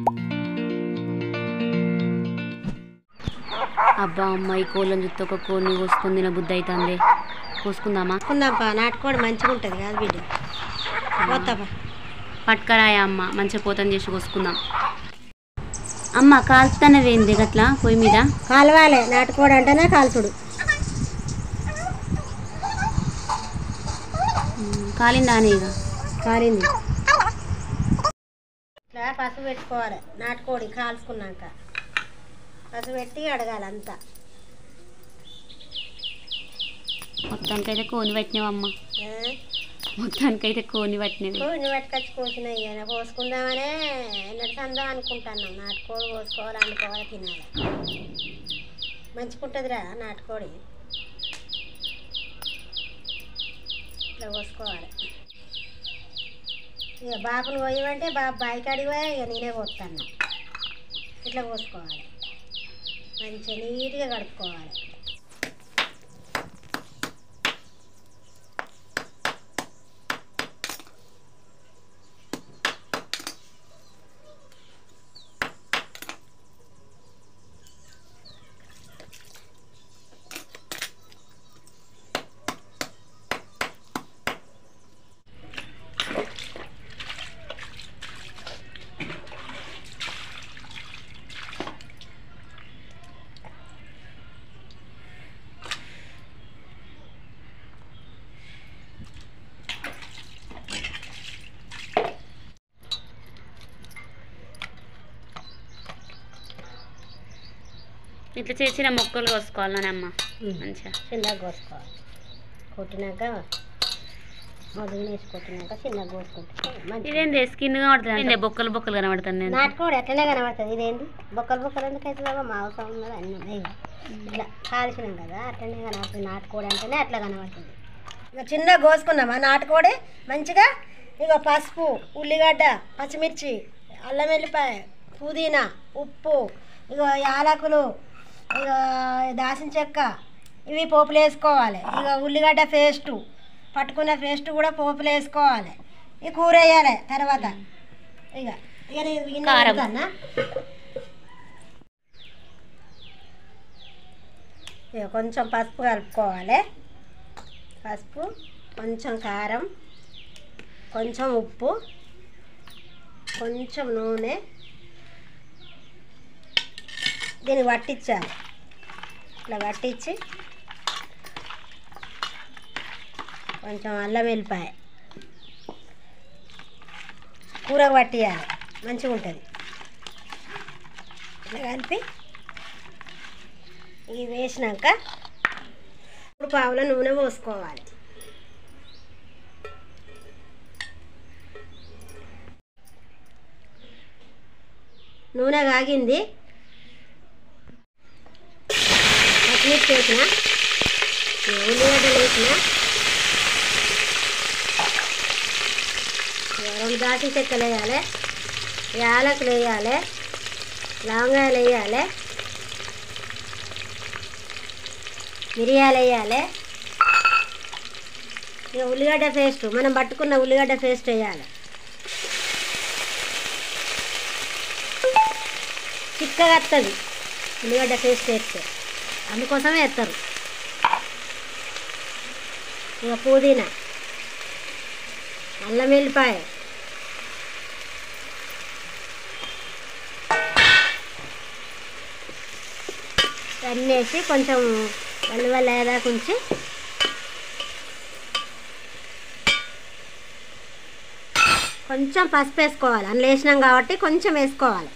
అబ్బా అమ్మ ఈ కోళ్ళని చూస్తే ఒక కోడిని కోసుకొని తిన బుద్ధి అవుతుంది కోసుకుందామా కొందాంపా నాటుకోడి మంచిగా ఉంటుంది కాదు బిడ్డ పోతాపా పట్టుకరాయ అమ్మ మంచిగా పోతం చేసి కోసుకుందాం అమ్మ కాలుతానవేంది గట్లా పొయ్యి మీద కాలవాలే నాటుకోడి అంటేనే కాల్చుడు ఉమ్, కాలిందానే ఇక కాలింది ఇట్లా పసుపు పెట్టుకోవాలి నాటుకోడి కాల్చుకున్నాక పసుపు పెట్టి అడగాలి అంతా మొత్తానికైతే కోని పట్టినావమ్మ ఆ? మొత్తానికైతే కోని పట్టినవి కోడిని పట్టుకొచ్చి కోసినాయి ఇక పోసుకుందామనే ఎన్నటి సందో అనుకుంటున్నాం నాటుకోడి కోసుకోవాలి వండుకోవాలి తినాలి మంచిగుంటుందిరా నాటుకోడి ఇట్లా కోసుకోవాలి ఇక బాబుని కోయమంటే బాబు బాయికాడికి పోయా ఇక నేనే కోస్తాను ఇట్లా కోసుకోవాలి మంచిగా నీట్గా కడుక్కోవాలి ఇట్లా చేసిన మొక్కలు కోసుకోవాలి నానమ్మ మంచిగా చిన్నగా కోసుకోవాలి కొట్టినాక మొదలు వేసి కొట్టినాక చిన్నగా కోసుకుంటే మంచి ఇదేంది స్కిన్ కనబడుతుంది బొక్కలు బొక్కలు కనబడుతుంది నేను నాటుకోడి ఎట్లనే కనబడుతుంది ఇదేంటి బొక్కలు బొక్కలు ఎందుకు అవుతుందో మాంసం ఉన్నది అన్నీ ఉన్నాయి ఇట్లా కాల్చినాం కదా అట్లనే కనబడుతుంది నాటుకోడి అంటేనే అట్లా కనబడుతుంది ఇక చిన్నగా కోసుకున్నామా నాటుకోడి మంచిగా ఇక పసుపు ఉల్లిగడ్డ పచ్చిమిర్చి అల్లం వెల్లిపాయ పుదీనా ఉప్పు ఇక యాలకులు ఇక దాసిన చెక్క ఇవి పోపులు వేసుకోవాలి ఇక ఉల్లిగడ్డ పేస్టు పట్టుకున్న పేస్ట్ కూడా పోపులు వేసుకోవాలి ఈ కూర వేయాలి తర్వాత ఇక ఇక నేను గిన్నె కారం. పెడతానా? ఇక కొంచెం పసుపు కలుపుకోవాలి పసుపు కొంచెం కారం కొంచెం ఉప్పు కొంచెం నూనె దీన్ని పట్టించాలి ఇట్లా పట్టించి కొంచెం అల్లం వెల్లిపాయ కూరకు పట్టియాలి మంచిగా ఉంటుంది ఇట్లా కలిపి ఇది వేసినాక ఇప్పుడు పావుల నూనె పోసుకోవాలి నూనె కాగింది పచ్చిమిర్చి వేసిన ఉల్లిగడ్డలు వేసిన రెండు దాచిన చెక్కలు వేయాలి యాలకులు వేయాలి లవంగాయలు వేయాలి మిరియాలు వేయాలి ఇక ఉల్లిగడ్డ పేస్ట్ మనం పట్టుకున్న ఉల్లిగడ్డ పేస్ట్ వేయాలి చిక్కగా వస్తుంది ఉల్లిగడ్డ పేస్ట్ వేస్తే అందుకోసమే వేస్తారు ఇక పుదీనా అల్లం వెల్లిపాయ అన్నీ వేసి కొంచెం వల్లి వల్ల అయ్యేదాకా ఉంచి కొంచెం పసుపు వేసుకోవాలి అందులో వేసినాం కాబట్టి కొంచెం వేసుకోవాలి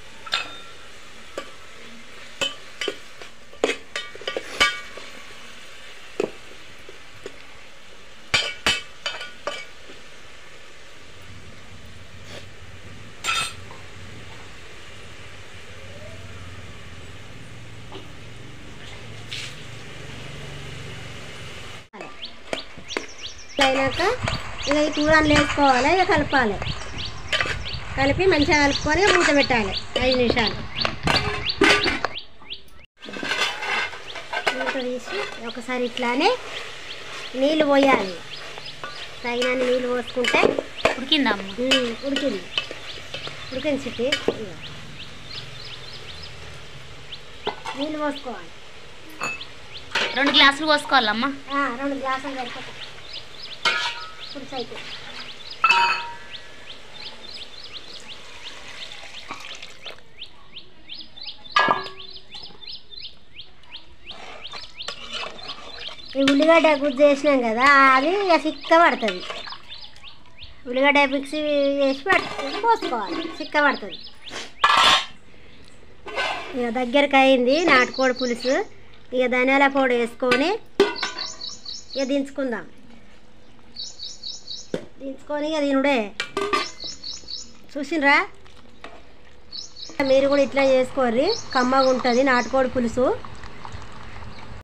అయినాక ఇక ఈ కూర అందులో వేసుకోవాలి ఇక కలపాలి కలిపి మంచిగా కలుపుకొని మూత పెట్టాలి ఐదు నిమిషాలు మూత తీసి ఒకసారి ఇట్లానే నీళ్ళు పోయాలి తగినన్ని నీళ్ళు పోసుకుంటే ఉడికిందా అమ్మ ఉమ్, ఉడికింది ఉడికిన చిట్టి ఇక నీళ్ళు పోసుకోవాలి రెండు గ్లాసులు పోసుకోవాలమ్మా ఆ, రెండు గ్లాసులు సరిపోతాయి పులుసు అయితే ఈ ఉల్లిగడ్డ గుజ్జు చేసినాం కదా అది ఇక చిక్క పడుతుంది ఉల్లిగడ్డ మిక్సీ వేసి పట్టు పోసుకోవాలి చిక్క పడుతుంది ఇక దగ్గరికి అయింది నాటుకోడి పులుసు ఇక ధనియాల పొడి వేసుకొని ఇక దించుకుందాం దించుకొని ఇక తినుడే చూసిండ్రా మీరు కూడా ఇట్లా చేసుకోర్రి కమ్మగా ఉంటుంది నాటుకోడి పులుసు